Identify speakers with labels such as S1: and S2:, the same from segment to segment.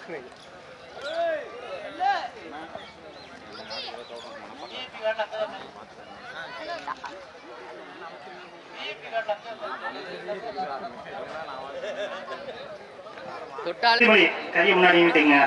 S1: தொட்டால்
S2: உறுதிமொழி கையை முன்னாடி நீட்டுங்க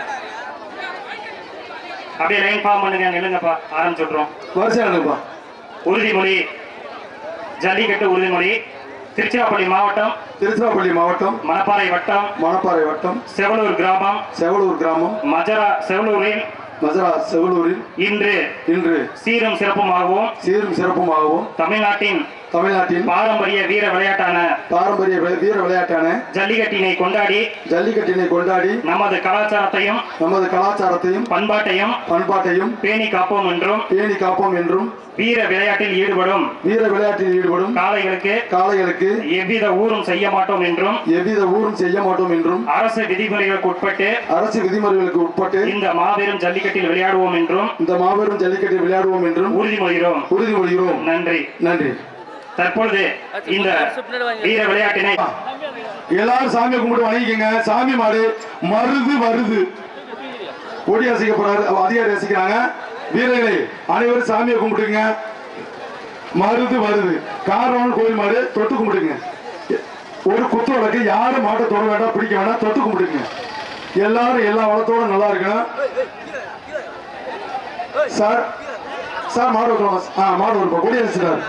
S2: அப்படியே லைன் ஃபார்ம் பண்ணுங்க நில்லுங்கப்பா ஆரம்பிச்சுட்றோம்
S3: வரிசையா இருப்பா
S2: உறுதிமொழி ஜல்லிக்கட்டு உறுதிமொழி திருச்சிராப்பள்ளி மாவட்டம்
S3: திருச்சிராப்பள்ளி மாவட்டம்
S2: மணப்பாறை வட்டம்
S3: மணப்பாறை வட்டம்
S2: செவலூர் கிராமம்
S3: செவலூர் கிராமம்
S2: மஜரா செவலூரில்
S3: மதுரா செவலூரில்
S2: இன்று
S3: இன்று
S2: சீரும் சிறப்புமாகவும்
S3: சீரும் சிறப்புமாகவும்
S2: தமிழ்நாட்டின்
S3: தமிழ்நாட்டின்
S2: பாரம்பரிய வீர விளையாட்டான
S3: பாரம்பரிய வி- வீர விளையாட்டான
S2: ஜல்லிக்கட்டினை கொண்டாடி
S3: ஜல்லிக்கட்டினை கொண்டாடி
S2: நமது கலாச்சாரத்தையும்
S3: நமது கலாச்சாரத்தையும்
S2: பண்பாட்டையும்
S3: பண்பாட்டையும்
S2: பேணி காப்போம் என்றும்
S3: பேணி காப்போம் என்றும்
S2: வீர விளையாட்டில் ஈடுபடும்
S3: வீர விளையாட்டில் ஈடுபடும்
S2: காளைகளுக்கு
S3: காளைகளுக்கு
S2: எவ்வித ஊரும் செய்ய மாட்டோம் என்றும்
S3: எவ்வித ஊரும் செய்ய மாட்டோம் என்றும்
S2: அரசு விதிமுறைகளுக்கு உட்பட்டு
S3: அரசு விதிமுறைகளுக்கு உட்பட்டு
S2: இந்த மாபெரும் ஜல்லிக்கட்டில் விளையாடுவோம் என்றும்
S3: இந்த மாபெரும் ஜல்லிக்கட்டில் விளையாடுவோம் என்றும்
S2: உறுதிமொழிகிறோம்
S3: உறுதிமொழிகிறோம்
S2: நன்றி
S3: நன்றி
S2: தற்பொழுது இந்த வீர விளையாட்டினை
S3: எல்லாரும் சாமி கும்பிட்டு வணங்கிக்கங்க சாமி மாடு மருது வருது கொடி அசைக்க போறாரு அவ அதிகாரி அசைக்கிறாங்க வீரர்களே அனைவரும் சாமியை கும்பிட்டுங்க மருது வருது காரணம் கோயில் மாடு தொட்டு கும்பிடுங்க ஒரு குத்து வழக்கு யாரும் மாட்டை தொட வேண்டாம் பிடிக்க வேண்டாம் தொட்டு கும்பிடுங்க எல்லாரும் எல்லா வளத்தோட நல்லா இருக்கணும் சார் சார் மாடு வைக்கலாம் ஆ மாடு வைப்போம் கொடி அசைக்கிறார்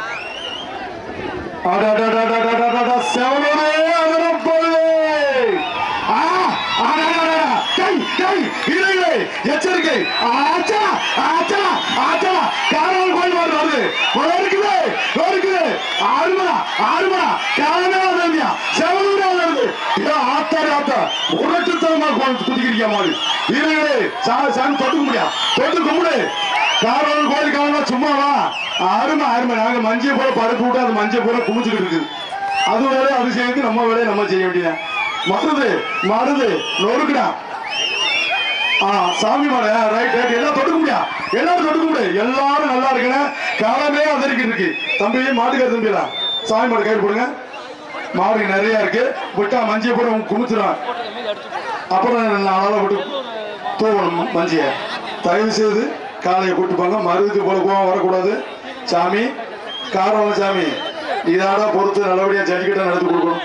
S3: அடடடடடடடட, செவலூரே அதிரப்பொழுது. ஆ, அடடடடட, கை, கை, இறைகளே, எச்சரிக்கை ஆச்சா, ஆச்சா, ஆச்சா, காரணம் கோயில் மாடு வருது. வருகுது, வருகுது. ஆறுமடா, ஆறுமடா, காரணமே வருதுங்க. செவலூரே வருது. இதோ ஆத்தாடி ஆத்தா, உருட்டுத்தனமா கொ- குதிக்கிறீங்க மாடு. இறைகளே, சா- சாமி தொட்டு முடியா தொட்டு கும்பிடு காரணம் கோயில் காரணம் சும்மாவா அருமை அருமை நாங்க மஞ்சள் போல பருப்பு விட்டு அது மஞ்சள் போல குமிச்சுக்கிட்டு இருக்குது அது வேற அது செய்யுது நம்ம வேலையை நம்ம செய்ய வேண்டியது மருது மருது நொறுக்குடா ஆ சாமி மாட ரைட் ரைட் எல்லாம் தொடுக்க முடியா எல்லாரும் தொடுக்க முடியும் எல்லாரும் நல்லா இருக்கணும் காலமே அதற்கு இருக்கு தம்பி மாட்டுக்கார தம்பிடா சாமி மாடு கையில் போடுங்க மாடு நிறைய இருக்கு விட்டா மஞ்சள் போட குமிச்சிடும் அப்புறம் நாளால விட்டு தூவணும் மஞ்சிய தயவு செய்து காலையை கூட்டு போங்க மருதுக்கு போல கோவம் வரக்கூடாது சாமி காரணம் சாமி இதாடா பொறுத்து நல்லபடியா ஜல்லிக்கட்டை நடத்தி கொடுக்கணும்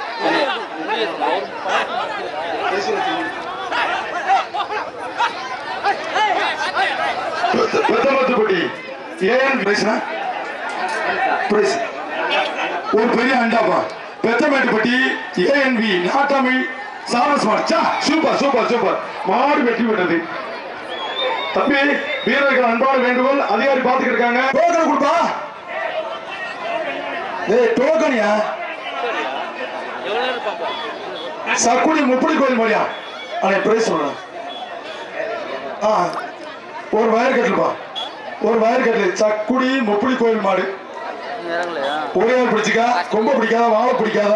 S3: பெத்தமத்துப்பட்டி ஏன் பிரைஸ்னா பிரைஸ் ஒரு பெரிய அண்டாப்பா பெத்தமேட்டுப்பட்டி ஏஎன்பி நாட்டாமை சாரஸ் மாடு சா சூப்பர் சூப்பர் சூப்பர் மாடு வெற்றி பெற்றது தம்பி வீரர்கள் அன்பான வேண்டுகோள் அதிகாரி பாத்துக்கிட்டு இருக்காங்க டோக்கன் கொடுப்பா ஏய் டோக்கனியா சக்குடி முப்படி கோயில் மொழியா அண்ணே பிரைஸ் சொல்றேன் ஆ ஒரு வயர் கட்டலுப்பா ஒரு வயர் கட்டல் சக்குடி முப்படி கோயில் மாடு
S1: இறங்கலையா
S3: ஒரே ஆள் பிடிச்சிக்கா கொம்ப பிடிக்காதா வாழை பிடிக்காதா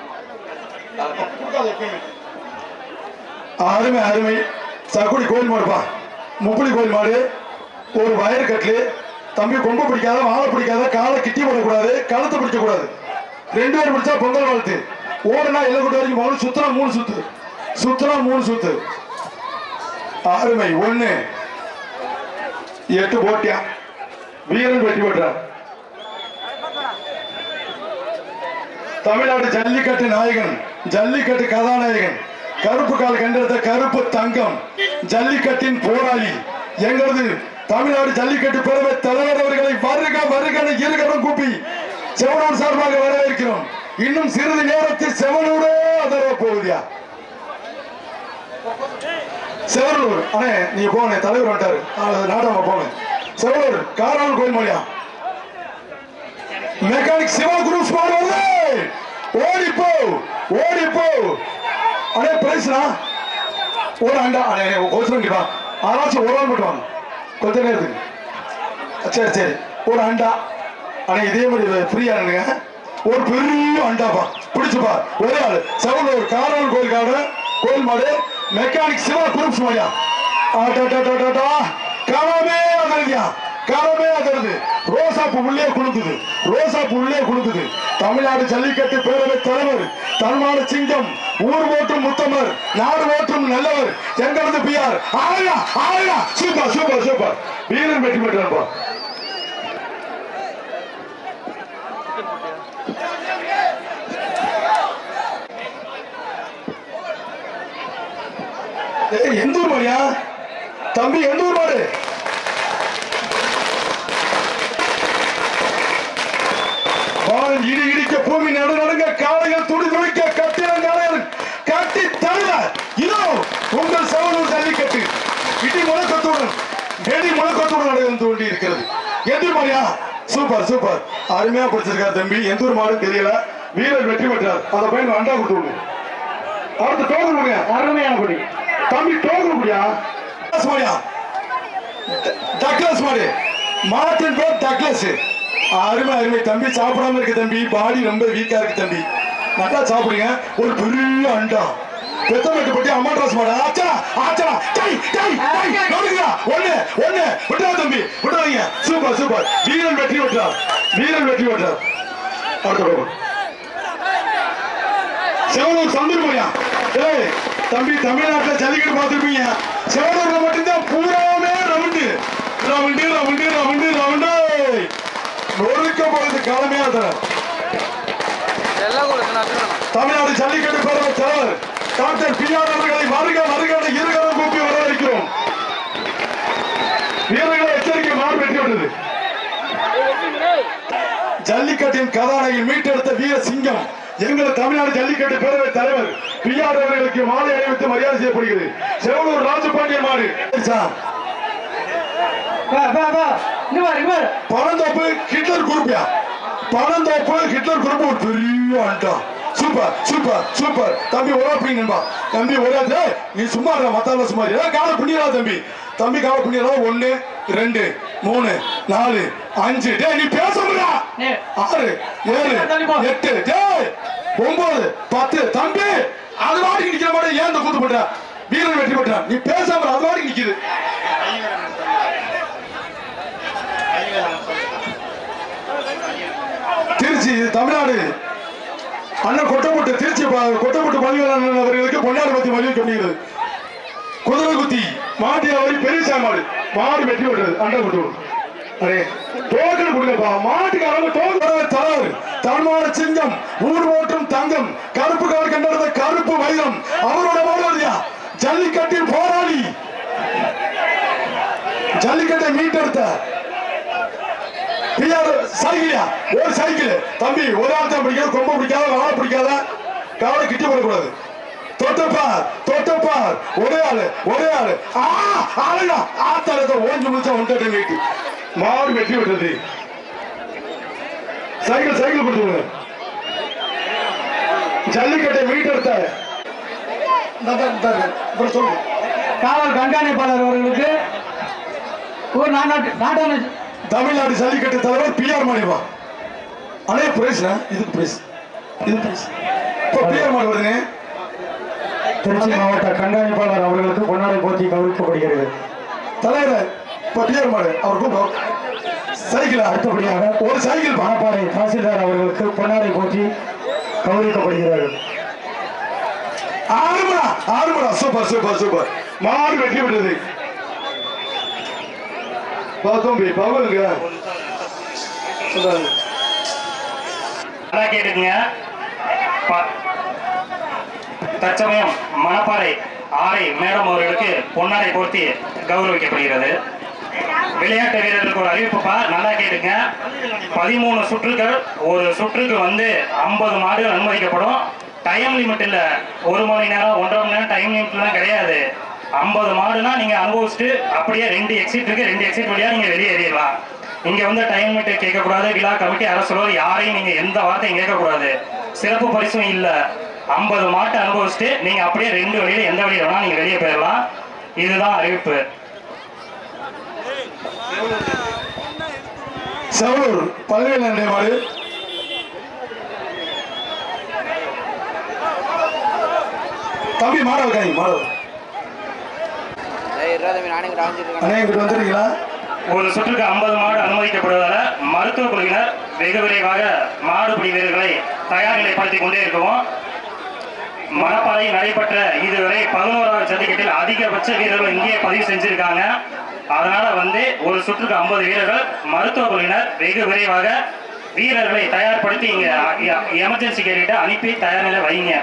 S3: அருமை அருமை சக்குடி கோயில் மாடுப்பா முப்படி கோயில் மாடு ஒரு வயர் கட்லு தம்பி கொம்ப பிடிக்காத வாழை பிடிக்காத காலை கிட்டி போடக்கூடாது கழுத்தை பிடிக்க கூடாது ரெண்டு பேர் பிடிச்சா பொங்கல் வாழ்த்து ஓடுனா எல்லாம் வரைக்கும் போகணும் சுத்தனா மூணு சுத்து சுத்தனா மூணு சுத்து அருமை ஒண்ணு எட்டு போட்டியா வீரன் வெற்றி பெற்றார் தமிழ்நாடு ஜல்லிக்கட்டு நாயகன் ஜல்லிக்கட்டு கதாநாயகன் கருப்பு கால் கண்டெடுத்த கருப்பு தங்கம் ஜல்லிக்கட்டின் போராளி எங்களது தமிழ்நாடு ஜல்லிக்கட்டு பெருமை தலைவர் அவர்களை வருக வருக இருகரம் கூப்பி செவனூர் சார்பாக வரவேற்கிறோம் இன்னும் சிறிது நேரத்தில் செவனூரே அதர போகுதியா செவனூர் அண்ணே நீ போனே தலைவர் வந்துட்டாரு நாடாம போங்க செவனூர் காரால் கோயில் மொழியா மெக்கானிக் சிவா குரூப் வருது ஓடி போ ஓடி போ அடே பிரைஸ்னா ஒரு அண்டா அடே கோச்சரம் கிட்டா ஆராய்ச்சி ஒரு ஆள் மட்டும் வாங்க கொஞ்ச நேரத்துக்கு சரி சரி ஒரு அண்டா அண்ணே இதே மாதிரி ஃப்ரீயா இருங்க ஒரு பெரிய அண்டாப்பா பிடிச்சுப்பா ஒரே ஆள் செவனூர் காரால் கோயில் காடு கோயில் மாடு மெக்கானிக் சிவா குரூப்ஸ் மாடியா ஆட்டா களமே அதிரதியா களமே அதிருது ரோசாப்பு உள்ளே குலுக்குது ரோசாப்பு உள்ளே குலுக்குது தமிழ்நாடு ஜல்லிக்கட்டு பேரவை தலைவர் தன்மான சிங்கம் ஊர் ஓட்டும் முத்தமர் நாடு ஓட்டும் நல்லவர் எங்களது பிஆர் ஆயா ஆயா சூப்பர் சூப்பர் சூப்பர் வீரன் வெற்றி பெற்றான்பா ஏய், எந்த ஊர் மாடியா தம்பி எந்த ஊர் மாடு வானம் இடி இடிக்க பூமி நடு நடுங்க காளைகள் துடி துடிக்க கட்டிடம் காளைகள் கட்டி தழுவ இதோ உங்கள் சவனூர் ஜல்லிக்கட்டு இடி முழக்கத்துடன் வெடி முழக்கத்துடன் நடந்து கொண்டு இருக்கிறது எந்த ஊர் மாடியா சூப்பர் சூப்பர் அருமையா பிடிச்சிருக்காரு தம்பி எந்த ஊர் மாடு தெரியல வீரர் வெற்றி பெற்றார் அந்த பையன் அண்டா கொடுத்து விடுங்க அடுத்து டோக்கன் கொடுங்க அருமையான குடி தம்பி டோக்கன் குடியா மாடியா டக்ளஸ் மாடு மாட்டின் பேர் டக்ளஸ் அருமை அருமை தம்பி சாப்பிடாம இருக்கு தம்பி பாடி ரொம்ப வீக்கா இருக்கு தம்பி நல்லா சாப்பிடுங்க ஒரு பெரிய அண்டா பெத்தமெட்டு பட்டி அம்மாட்ராஸ் மாடு ஆச்சா ஆச்சா டை டை டை நோடுங்க ஒண்ணு ஒண்ணு விட்டா தம்பி விட்டாதீங்க சூப்பர் சூப்பர் வீரன் வெற்றி பெற்றார் வீரன் வெற்றி பெற்றார் அடுத்த பக்கம் செவனூர் சந்தூர்மையா ஏய் தம்பி தமிழ்நாட்டுல ஜல்லிக்கட்டு பார்த்துருப்பீங்க செவனூர்ல மட்டும்தான் பூராமே round round round round round நொறுக்க போறது காலமையா தரேன்
S1: எல்லாம் கொடுக்கணும்
S3: தமிழ்நாடு ஜல்லிக்கட்டு பேரவை தலைவர் டாக்டர் பி ஆர் அவர்களை வருக வருக என இருகரம் கூப்பி வரவேற்கிறோம் வீரர்களை எச்சரிக்கை மாறு வெற்றி விட்டது ஜல்லிக்கட்டின் கதாநாயகி மீட்டெடுத்த வீர சிங்கம் எங்கள் தமிழ்நாடு ஜல்லிக்கட்டு பேரவை தலைவர் பி ஆர் அவர்களுக்கு மாலை அணிவித்து மரியாதை செய்யப்படுகிறது செவலூர் ராஜபாண்டியன் மாடு சார் பழந்தோப்பு ஹிட்லர் குரூப்யா பழந்தோப்பு ஹிட்லர் குரூப் ஒரு பெரிய அண்டா சூப்பர் சூப்பர் சூப்பர் தம்பி ஒரே பிடிங்கன்பா தம்பி ஒரே டேய், நீ சும்மா இருக்க மத்தால சும்மா இரு. ஏய், காலை பிடிக்கிறா தம்பி தம்பி காலை பிடிக்கிறா ஒண்ணு ரெண்டு மூணு நாலு அஞ்சு டேய் நீ பேச முடியா ஆறு ஏழு எட்டு டேய் ஒன்பது பத்து தம்பி அது வாடிக்கு நிக்கிற மாதிரி ஏன் இந்த கூத்து பண்ற வீரன் வெற்றி பெற்றான் நீ பேசாம இரு, அது வாடிக்கு நிக்குது திருச்சி இது தமிழ்நாடு அண்ணன் கொட்டப்பட்டு திருச்சி ப- கொட்டப்பட்டு பள்ளிவாளன் அவர்களுக்கு பொன்னாடு பத்தி மதிக்கப்படுகிறது குதிரை குத்தி மாட்டிய வரி பெரியசாமி மாடு மாடு வெற்றி பெற்றது அண்டை கொட்டு அரே டோக்கன் கொடுங்கப்பா மாட்டுக்கு அவங்க டோக்கன் தலைவர் தன்மான சிங்கம் ஊர் ஓட்டும் தங்கம் கருப்பு கவர் கண்டது கருப்பு வைரம் அவரோட மாடுவதியா ஜல்லிக்கட்டில் போராளி ஜல்லிக்கட்டை மீட்டெடுத்த பிஆர் சைக்கிளியா ஒரு சைக்கிள் தம்பி ஒரு ஆள் தான் பிடிக்காது கொம்ப பிடிக்காத வாழை பிடிக்காத காலை கிட்டி போடக்கூடாது தொட்டப்பார் தொட்டப்பார் ஒரே ஆளு ஒரே ஆளு ஆ ஆளுடா ஆத்தாளத்தை ஓஞ்சு முடிச்சா ஒன்றரை மீட்டு மாடு வெட்டி விட்டது சைக்கிள் சைக்கிள் கொடுத்துருங்க ஜல்லிக்கட்டை மீட்டெடுத்த இந்த- இந்த- இந்த- அப்புறம் சொல்லு
S4: காவல் கண்காணிப்பாளர் அவர்களுக்கு ஒரு நாட்டு நாட்டான
S3: தமிழ்நாடு ஜல்லிக்கட்டு தலைவர் பிஆர் மாணிவா அண்ணே பிரைஸ்ண்ணா இதுக்கு பிரைஸ் இது பிரைஸ் இப்போ பிஆர் மாணி வருதுங்க
S4: திருச்சி மாவட்ட கண்காணிப்பாளர் அவர்களுக்கு பொன்னாடை போத்தி கௌரவிக்கப்படுகிறது
S3: தலைவர் இப்போ பிஆர் மாடு அவர் கூப்பிடும் சைக்கிள்
S4: அடுத்தபடியாக
S3: ஒரு சைக்கிள் பா
S4: மணப்பாறை தாசில்தார் அவர்களுக்கு பொன்னாடை போற்றி கௌரவிக்கப்படுகிறார்கள்
S3: ஆறுமடா ஆறுமடா சூப்பர் சூப்பர் சூப்பர் மாடு வெட்டி விட்டது பார்த்தோம்பி பவலுங்க
S2: நல்லா கேட்டுக்குங்க ப- தற்சமயம் மணப்பாறை ஆரை மேடம் அவர்களுக்கு பொன்னாடை போர்த்தி கௌரவிக்கப்படுகிறது விளையாட்டு வீரர்களுக்கு ஒரு அறிவிப்புப்பா நல்லா கேட்டுங்க பதிமூணு சுற்றுகள் ஒரு சுற்றுக்கு வந்து ஐம்பது மாடுகள் அனுமதிக்கப்படும் டைம் லிமிட் இல்ல ஒரு மணி நேரம் ஒன்றரை மணி நேரம் டைம் லிமிட்லாம் கிடையாது ஐம்பது மாடுனா நீங்க அனுபவிச்சுட்டு அப்படியே ரெண்டு எக்ஸிட் இருக்கு ரெண்டு எக்ஸிட் வழியா நீங்க வெளியேறிடலாம் இங்க வந்து டைம் லிமிட் கேட்கக்கூடாது விழா கமிட்டி அரசு யாரையும் நீங்க எந்த வார்த்தையும் கேட்கக்கூடாது சிறப்பு பரிசும் இல்ல ஐம்பது மாட்டை அனுபவிச்சுட்டு நீங்க அப்படியே ரெண்டு வழியில எந்த வழியில வேணா நீங்க வெளியே போயிடலாம் இதுதான் அறிவிப்பு
S3: செவலூர் பல்வேல் நண்டை மாடு தம்பி மாடல் காய் மாடல்
S1: ஏய் இருபது நானே இங்கிட்ட வாங்கிட்டு இருக்கேன்
S3: அண்ணே இங்கிட்டு வந்துருக்கீங்களா
S2: ஒரு சுற்றுக்கு 50 மாடு அனுமதிக்கப்படுவதால் மருத்துவ குழுவினர் வெகு விரைவாக மாடுபிடி வீரர்களை தயார் நிலைப்படுத்திக் கொண்டே இருக்கவும் மணப்பாறை நடைபெற்ற இதுவரை பதினோராவது ஜல்லிக்கட்டில் அதிகபட்ச வீரர்கள் இங்கேயே பதிவு செஞ்சிருக்காங்க அதனால வந்து ஒரு சுற்றுக்கு 50 வீரர்கள் மருத்துவ குழுவினர் வெகு விரைவாக வீரர்களை தயார்படுத்தி இங்க எமர்ஜென்சி கேரிட்ட அனுப்பி தயார் நிலை வைங்க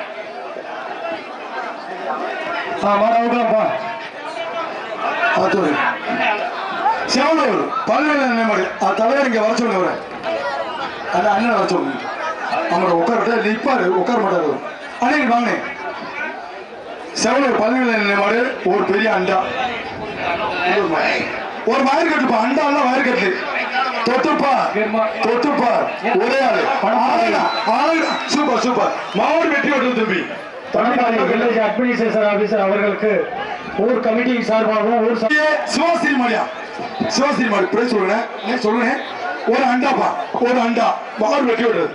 S4: ஆ மாடு அவுக்கலாம்ப்பா
S3: ஆத்தூர் சிவனூர் பதினேழு நிலைமாடு ஆ தலைவர் இங்க வர சொல்லுங்க அவரை அந்த அண்ணன் வர சொல்லுங்க அவங்கள உட்கார நிற்பாரு உட்கார மாட்டாரு அண்ணன் வாங்க செவனூர் பதினேழு நிலைமாடு ஒரு பெரிய அண்டா ஒரு ம- ஒரு வயர் கட்டுப்பா அண்டா எல்லாம் வயர் கட்டு தொட்டுப்பா தொட்டுப்பா ஒரே ஆளு ஆளுடா ஆளுடா சூப்பர் சூப்பர் மாவட்ட வெற்றி விட்டு திருப்பி
S4: தமிழ்நாடு வில்லேஜ் அட்மினிஸ்ட்ரேஷன் ஆபீசர் அவர்களுக்கு ஊர் கமிட்டி சார்பாகவும் ஊர் சா-
S3: சிவாசிரி மாடியா சிவாசிரி மாடி பிரைஸ் சொல்லுங்க நீ சொல்லுங்க ஒரு அண்டாப்பா ஒரு அண்டா மாடு வெட்டி விடுறது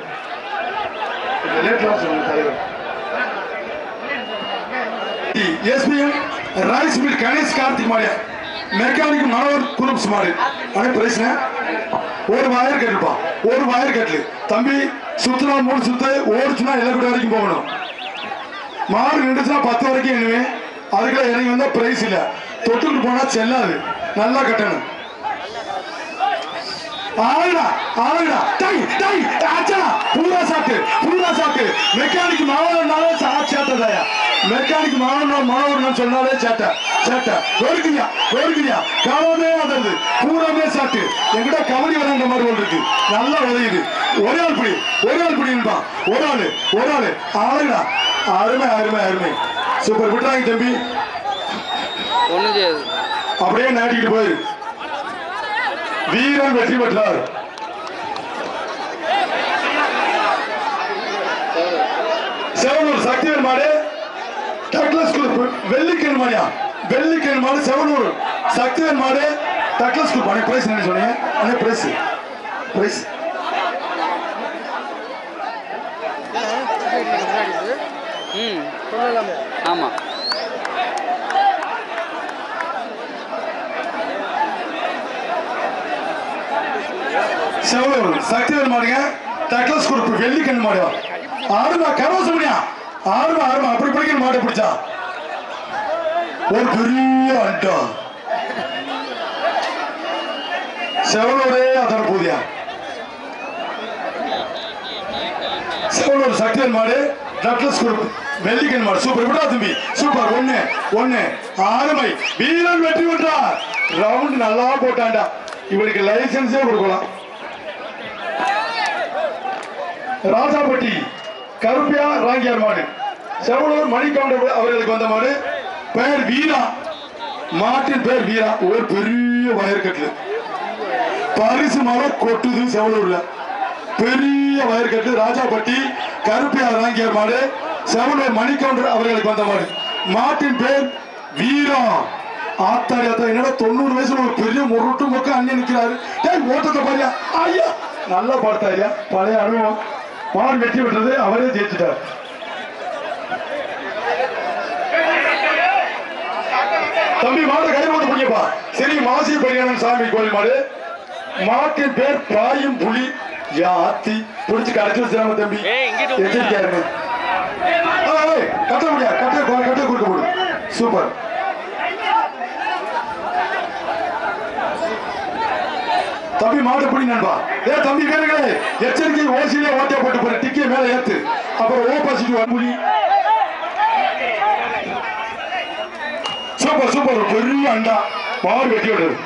S3: SPM rice mill Ganesh Karthik மாடியா மெக்கானிக் மனோர் குரூப்ஸ் மாடு அதே பிரைஸ்ன ஒரு வயர் கட்டுப்பா ஒரு வயர் கட்டு தம்பி சுத்தினா மூணு சுத்து ஓடிச்சுன்னா எல்லாம் வரைக்கும் போகணும் மாடு நின்றுச்சுன்னா பத்து வரைக்கும் எண்ணுவேன் அதுக்குள்ள இறங்கி வந்தா பிரைஸ் இல்ல தொட்டுக்கு போனா செல்லாது நல்லா கட்டணும் ஆளுடா ஆளுடா டை டை ஆச்சா பூரா சாக்கு பூரா சாக்கு மெக்கானிக் மாவனாலே சாட்டதாயா மெக்கானிக் மாவன மாணவர்கள் சொன்னாலே சேட்டை சேட்டை ஒருக்குறியா ஒருக்குறியா காலமே அதது பூராமே சாட்டு எங்கிட்ட கபடி விளையாண்ட மாதிரி ஒன்று இருக்கு நல்லா உதயுது ஒரே ஆள் பிடி ஒரே ஆள் பிடிப்பா ஒரு ஆளு ஒரு ஆளு ஆளுடா அருமை அருமை அருமை சூப்பர் விட்டுறாங்க தம்பி
S1: ஒன்றும் செய்யாது
S3: அப்படியே நாட்டிக்கிட்டு போயிரு வீரன் வெற்றி பெற்றார் செவனூர் சக்திவேல் மாடு டக்ளஸ் குரூப் வெள்ளிக்கன் மாடியா வெள்ளிக்கன் மாடு செவனூர் சக்திவேல் மாடு டக்ளஸ் குரூப் அன்னைக்கு பிரைஸ் என்ன சொன்னீங்க அன்னைக்கு பிரைஸ் பிரைஸ்
S1: ம் சொல்லலாமே ஆமாம்
S3: செவனூர் சக்திவேல் மாடுங்க டக்ளஸ் குரூப் வெள்ளிக்கன் மாடு ஆறுமா கரோச முடியா ஆறுமா ஆறுமா அப்படி பிடிக்கிற மாட்டை பிடிச்சா ஒரு பெரிய அண்டா செவனூரே அதோட பூதியா செவனூர் சக்திவேல் மாடு டக்ளஸ் குரூப் வெள்ளிக்கன் மாடு சூப்பர் விடா தம்பி சூப்பர் ஒண்ணு ஒண்ணு ஆறுமை வீரன் வெற்றி பெற்றார் ரவுண்ட் நல்லா போட்டான்டா இவருக்கு லைசன்ஸே கொடுக்கலாம் ராஜாப்பட்டி கருப்பியா ராங்கியார் மாடு செவனூர் மணிக்கவுண்டர் அவர்களுக்கு வந்த மாடு பெயர் வீரா மாட்டின் பெயர் வீரா ஒரு பெரிய வயற்கட்டு பரிசு மரம் கொட்டுது செவனூர்ல பெரிய வயற்கட்டு ராஜாப்பட்டி கருப்பியா ராங்கியார் மாடு செவனூர் மணிக்கவுண்டர் அவர்களுக்கு வந்த மாடு மாட்டின் பேர் வீரா ஆத்தாடி ஆத்தா என்னடா தொண்ணூறு வயசுல ஒரு பெரிய முருட்டு மொக்க அண்ணன் நிக்கிறாரு டேய் ஓட்டத்தை பாரியா ஐயா நல்லா பார்த்தா ஐயா பழைய அனுபவம் மாடு வெற்றி பெற்றது அவரே ஜெயிச்சிட்டார் தம்பி மாடு கை போட்டு பிடிக்கப்பா சரி மாசி பரியாணன் சாமி கோயில் மாடு மாட்டின் பேர் பாயும் புலி யா ஆத்தி பிடிச்சு கடைச்சி வச்சிடாம தம்பி
S1: ஏய், இங்கிட்டு
S3: எச்சரிக்கையா இருங்க ஆ, ஏய், கட்ட முடியா கட்ட கட்ட கொடுக்க போடு சூப்பர் தம்பி மாடு பிடி நண்பா ஏ தம்பி வீரர்களே எச்சரிக்கை ஓசியிலே ஓட்டியா போட்டு போற டிக்கிய மேல ஏத்து அப்புறம் ஓ பாசிட்டிவ் அன்புலி சூப்பர் சூப்பர் ஒரு பெரிய அண்டா மாடு வெட்டி விடுறது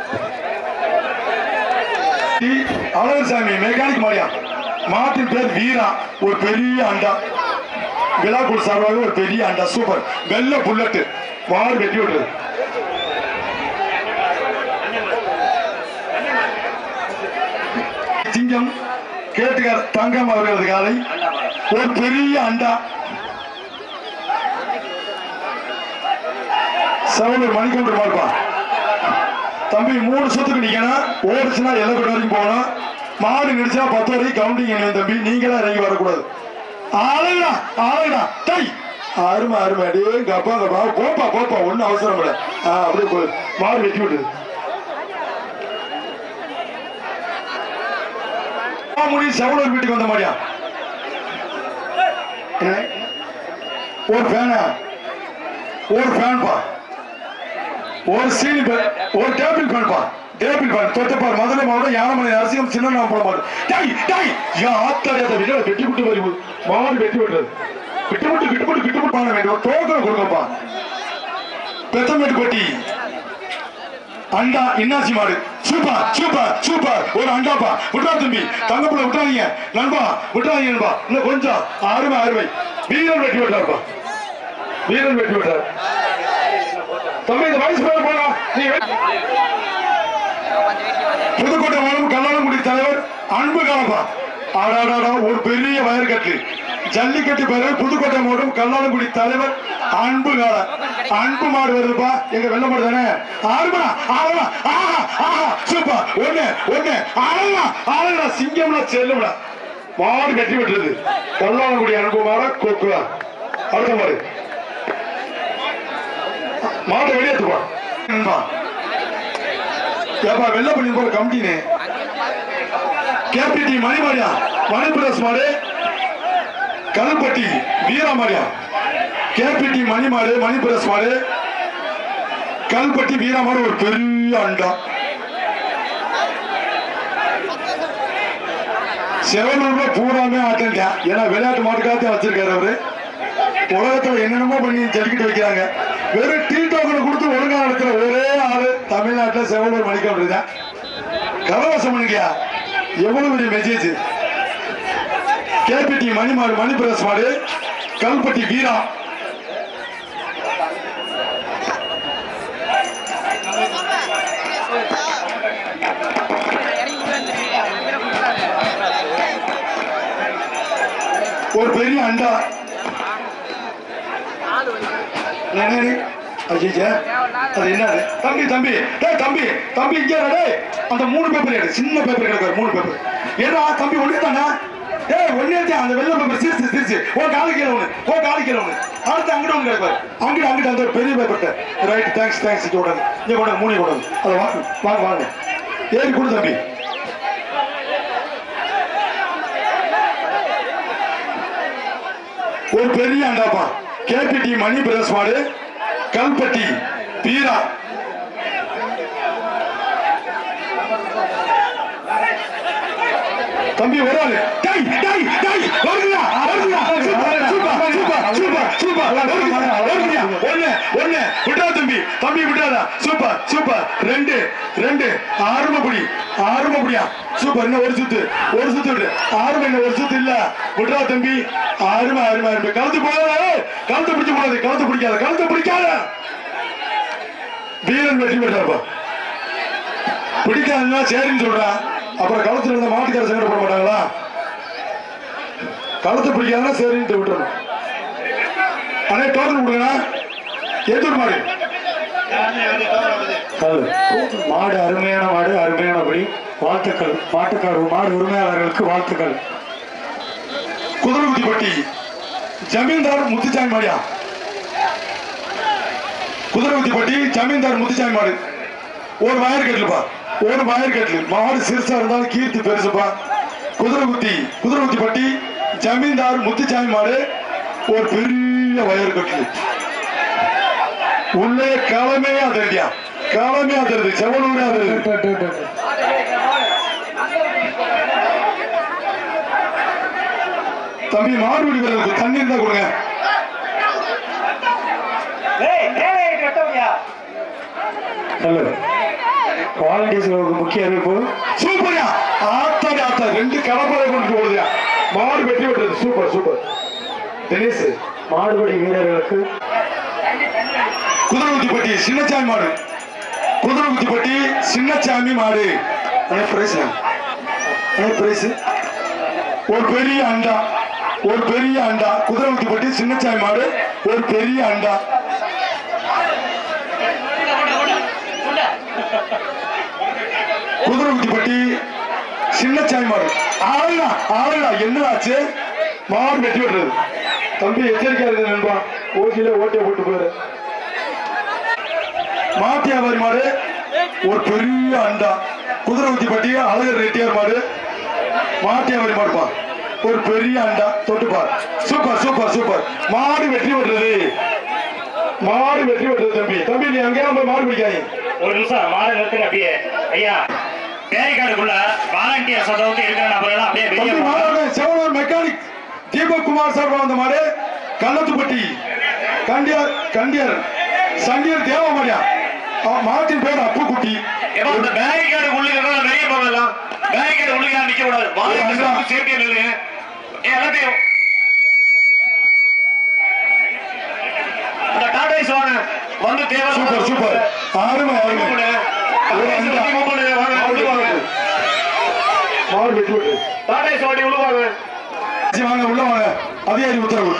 S3: அழகர்சாமி மெக்கானிக் மாடியா மாட்டின் பேர் வீரா ஒரு பெரிய அண்டா விழாக்குள் சார்பாக ஒரு பெரிய அண்டா சூப்பர் வெள்ள புல்லட்டு மாடு வெட்டி விடுறது சிங்கம் கேட்டுக்கார் தங்கம் அவர்களது காலை ஒரு பெரிய அண்டா செவனூர் மணிக்கொண்டு பார்ப்பா தம்பி மூணு சுத்துக்கு நிக்கணும் ஓடுச்சுன்னா எல்லக்கூட வரைக்கும் போகணும் மாடு நிடிச்சா பத்து வரைக்கும் கவுண்டிங் என்ன தம்பி நீங்களா இறங்கி வரக்கூடாது ஆளுடா ஆளுடா டை அருமை அருமை அடே கப்பா கப்பா போப்பா போப்பா ஒன்றும் அவசரம் இல்லை ஆ அப்படியே போ மாடு வெட்டி விட்டுது முடி செவலூர் வீட்டுக்கு வந்த மாதிரியா என்ன? ஒரு ஃபேனா ஒரு ஃபேன் பா ஒரு சீலிங் ஃபேன் ஒரு டேபிள் ஃபேன் பா டேபிள் ஃபேன் தொட்டப்பார் மதுரை மாவட்டம் யானமலை அரசியம் சின்ன நாம் போட மாட்டோம் டேய் டேய் யா ஆத்தாடி அதை விட வெட்டி விட்டு வருது மாவட்டம் வெட்டி விட்டுறது விட்டு விட்டு விட்டு விட்டு விட்டு விட்டு பண்ண வேண்டிய ஒரு டோக்கன் கொடுங்கப்பா பெத்தமேட்டுப்பட்டி அண்டா இன்னாசி மாடு சூப்பர் சூப்பர் சூப்பர் ஒரு அண்டாப்பா விட்டா தம்பி தங்கப்புல விட்டாதீங்க நண்பா விட்டாதீங்க நண்பா இன்னும் கொஞ்சம் அருமை அருமை வீரன் வெட்டி விட்டாருப்பா வீரன் வெட்டி விட்டார் தம்பி இந்த வயசு பேர் போனா நீ வெட்டி- புதுக்கோட்டை மாவட்டம் கல்லாளங்குடி தலைவர் அன்பு காலப்பா ஆடாடாடா ஒரு பெரிய வயற்கட்டு ஜல்லிக்கட்டு பேரர் புதுக்கோட்டை மாவட்டம் கல்லாளங்குடி தலைவர் அன்பு கால அன்பு மாடு வருதுப்பா எங்க வெள்ள மாடு தானே ஆறுமா ஆறுமா ஆஹா ஆஹா சூப்பர் ஒண்ணு ஒண்ணு ஆளுமா ஆளுடா சிங்கம்னா செல்லும்டா மாடு கட்டி விட்டுருது கல்லாளங்குடி அன்பு மாட கொக்குவா அடுத்த மாடு மாடு வெளியேற்றுவா நண்பா ஏப்பா வெள்ள பண்ணி போற கமிட்டினே கேபிடி மணிமாரியா மணிபிரஸ் மாடு கல்பட்டி வீரமாரியா கேபிடி மணிமாடு மணிபிரஸ் மாடு கல்பட்டி வீரமாடு ஒரு பெரிய அண்டா செவனூர்ல பூராமே ஆட்டங்க ஏன்னா விளையாட்டு மாட்டுக்காக வச்சிருக்காரு அவரு உலகத்துல என்னென்னமோ பண்ணி ஜல்லிக்கட்டு வைக்கிறாங்க வெறும் டீ டோக்கனை கொடுத்து ஒழுங்கா நடக்கிற ஒரே ஆளு தமிழ்நாட்டுல செவனூர் மணிக்கொண்டு தான் கலவசம் பண்ணிக்கியா எவ்வளவு பெரிய மெசேஜ் கேபிடி மணிமாடு மணிபிரஸ் மாடு கல்பட்டி வீரா ஒரு பெரிய அண்டா என்னது? அஜிஜா, அது என்னது தம்பி தம்பி டேய் தம்பி தம்பி இங்க இரு, டேய் அந்த மூணு பேப்பர் எடு சின்ன பேப்பர் கிடக்கு மூணு பேப்பர் ஏடா தம்பி ஒண்ணே தானே ஏய் ஒண்ணே தான் அந்த வெள்ளை பேப்பர் சிரிச்சு சிரிச்சு ஓ காலு கீழே ஒண்ணு ஓ காலு கீழே ஒண்ணு அடுத்து அங்கிட்ட ஒண்ணு கிடப்பாரு அங்கிட்ட அங்கிட்ட அந்த ஒரு பெரிய பேப்பர் ரைட் தேங்க்ஸ் தேங்க்ஸ் இங்க விடாது இங்க கொண்டாங்க மூணு கொண்டாங்க அதை வாங்க வாங்க வாங்க ஏறி கொடு தம்பி ஒரு பெரிய அண்டாப்பா கேபிடி மணி பிரதேஷ் மாடு கல்பட்டி பீரா தம்பி வராது டேய் டேய் டேய் வருதுடா வருதுடா super super super super super வருதுடா வருதுடா ஒண்ணு ஒண்ணு விட்டா தம்பி தம்பி விட்டாதா சூப்பர் சூப்பர் ரெண்டு ரெண்டு ஆறுமபடி ஆறுமபடியா சூப்பர் இன்னும் ஒரு சுத்து ஒரு சுத்து விடு ஆறும இன்னும் ஒரு சுத்து இல்ல விட்றா தம்பி ஆறும ஆறும ஆறும கழுத்து போடாத கழுத்து பிடிச்சு போடாது கழுத்து பிடிக்காத கழுத்து பிடிக்காத வீரன் வெற்றி பெற்றார்ப்பா பிடிக்காதுன்னா சரின்னு சொல்றான் அப்புறம் கழுத்துல இருந்த மாட்டுக்கார சங்கட போட மாட்டாங்களா கழுத்து பிடிக்காதுன்னா சரின்னு விட்டுறணும் அண்ணே டோக்கன் கொடுங்கண்ணா எந்த மாடு
S4: அது மாடு அருமையான மாடு அருமையானபடி வாழ்த்துக்கள் மாட்டுக்கார மாடு உரிமையாளர்களுக்கு வாழ்த்துக்கள்
S3: குதிரைகுத்திப்பட்டி ஜமீன்தார் முத்துச்சாமி மாடியா குதிரைகுத்திப்பட்டி ஜமீன்தார் முத்துச்சாமி மாடு ஒரு வயர் கட்டலுப்பா ஒரு வயர் கட்டலு மாடு சிறுசா இருந்தாலும் கீர்த்தி பெருசுப்பா குதிரைகுத்தி குதிரைகுத்திப்பட்டி ஜமீன்தார் முத்துச்சாமி மாடு ஒரு பெரிய வயர் கட்டலு உள்ளே களமே அதிரடியா களமே அதிருது செவலூரே அதிருது தம்பி மாடு வீடுகளுக்கு தண்ணி இருந்தா கொடுங்க
S4: நல்லது வாலண்டியர்ஸ்களுக்கு முக்கிய அறிவிப்பு
S3: சூப்பர்யா ஆத்தாடி ஆத்தா ரெண்டு கலப்பதை கொண்டு போடுதுயா மாடு வெட்டி விட்டுறது சூப்பர் சூப்பர் தினேஷ்
S4: மாடுபடி வீரர்களுக்கு
S3: குதிரைகுத்திப்பட்டி சின்னச்சாமி மாடு குதிரைகுத்திப்பட்டி சின்னச்சாமி மாடு அண்ணே பிரைஸ் அண்ணே பிரைஸ் ஒரு பெரிய அண்டா ஒரு பெரிய அண்டா குதிரைகுத்திப்பட்டி சின்னச்சாமி மாடு ஒரு பெரிய அண்டா குதிரைகுத்திப்பட்டி சின்னச்சாமி மாடு ஆளுடா ஆளுடா என்னடாச்சு மாடு வெட்டி விட்டுறது தம்பி எச்சரிக்கையா இருக்கு நண்பா ஓட்டில ஓட்டை போட்டு போயிரு மாட்டியாவாரி மாடு ஒரு பெரிய அண்டா குதிரை ஊத்திப்பட்டி அழகர் ரெட்டியார் மாடு மாட்டியாவரி மாடுப்பா ஒரு பெரிய அண்டா தொட்டுப்பார் சூப்பர் சூப்பர் சூப்பர் மாடு வெற்றி பெற்றது மாடு வெற்றி பெற்றது தம்பி தம்பி நீ அங்கேயே போய் மாடு பிடிக்காதீங்க
S2: ஒரு நிமிஷம் மாலை நிறுத்துங்க அப்படியே ஐயா பேரிகார்டுக்குள்ள வாலண்டியர் சதவுக்கு இருக்கிற நபர்கள் அப்படியே வெளியே
S3: தம்பி
S2: போங்க.
S3: மாடு செவனர் மெக்கானிக் தீபக் குமார் சார் வந்த மாடு கள்ளத்துப்பட்டி கண்டியார் கண்டியர் சண்டியர் தேவமாரியா மாட்டின் பேர் அப்புக்குட்டி
S5: ஏப்பா, இந்த barricade உள்ள இருக்கிறவங்க வெளிய போகலாம். barricade உள்ள யாரும் நிக்க கூடாது. வாங்க,
S3: அதுதான்.
S5: safety ஆ நில்லுங்க. ஏய், எல்லாத்தையும். இந்த டாடா ஏஸ் வாங்க. வந்து தேவை
S3: சூப்பர் சூப்பர் அருமை அருமை
S5: move பண்ணு.
S3: ஒரு
S5: டாடா ஏஸ்
S3: அண்டா.
S5: வண்டி move பண்ணு. வாங்க, உள்ள வாங்க.
S3: மாடு வெற்றி பெற்றது
S5: டாடா ஏஸ் வண்டி உள்ள வாங்க.
S3: சரி, வாங்க உள்ள வாங்க அதிகாரி உத்தரவு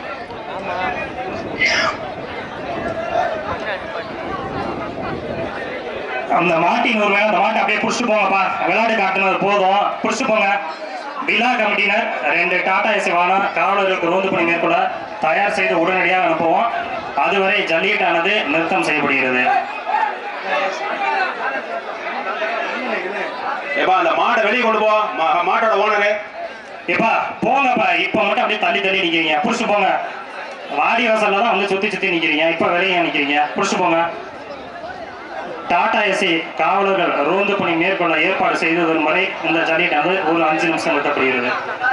S2: அந்த மாட்டின் ஒரு அந்த மாட்டை அப்படியே புடிச்சிட்டு போங்கப்பா விளையாட்டு காட்டுனது போதும் புடிச்சிட்டு போங்க விழா கமிட்டினர் ரெண்டு டாடா ஏசி வாகனம் காவலர்களுக்கு ரோந்து பணி மேற்கொள்ள தயார் செய்து உடனடியாக அனுப்புவோம் அதுவரை ஜல்லிக்கட்டானது நிறுத்தம் செய்யப்படுகிறது
S5: ஏப்பா, அந்த மாடை வெளியே கொண்டு போ மா- மாட்டோட ஓனரு
S2: எப்பா போங்கப்பா இப்ப மட்டும் அப்படியே தள்ளி தள்ளி நிக்கிறீங்க புடிச்சிட்டு போங்க வாடி வாசல்ல தான் வந்து சுத்தி சுத்தி நிக்கிறீங்க இப்ப வெளியே நிக்கிறீங்க புடிச்சிட்டு போங்க டாடா ஏசி காவலர்கள் ரோந்து பணி மேற்கொள்ள ஏற்பாடு செய்து வரும் வரை இந்த ஜல்லிக்கட்டானது ஒரு அஞ்சு நிமிஷம் நிறுத்தப்படுகிறது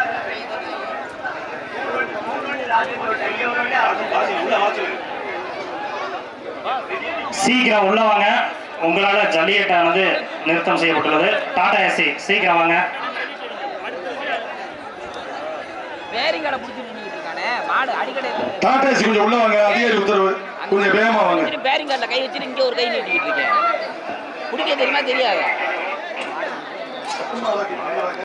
S2: சீக்கிரம் உள்ள வாங்க உங்களால ஜல்லிக்கட்டானது நிறுத்தம் செய்யப்பட்டுள்ளது டாடா ஏசி சீக்கிரம் வாங்க
S6: பேரிங்கடை பிடிச்சி நின்றுட்டு இருக்கானே மாடு அடிக்கடையில்
S3: டாடா ஏசி கொஞ்சம் உள்ள வாங்க அதிகாரி உத்தரவு கொஞ்சம் வேகமா வாங்க
S6: பேரிங்காட்டில் கை வச்சுட்டு இங்கே ஒரு கை நீட்டிக்கிட்டு இருக்கேன் பிடிக்க தெரியுமா தெரியாதா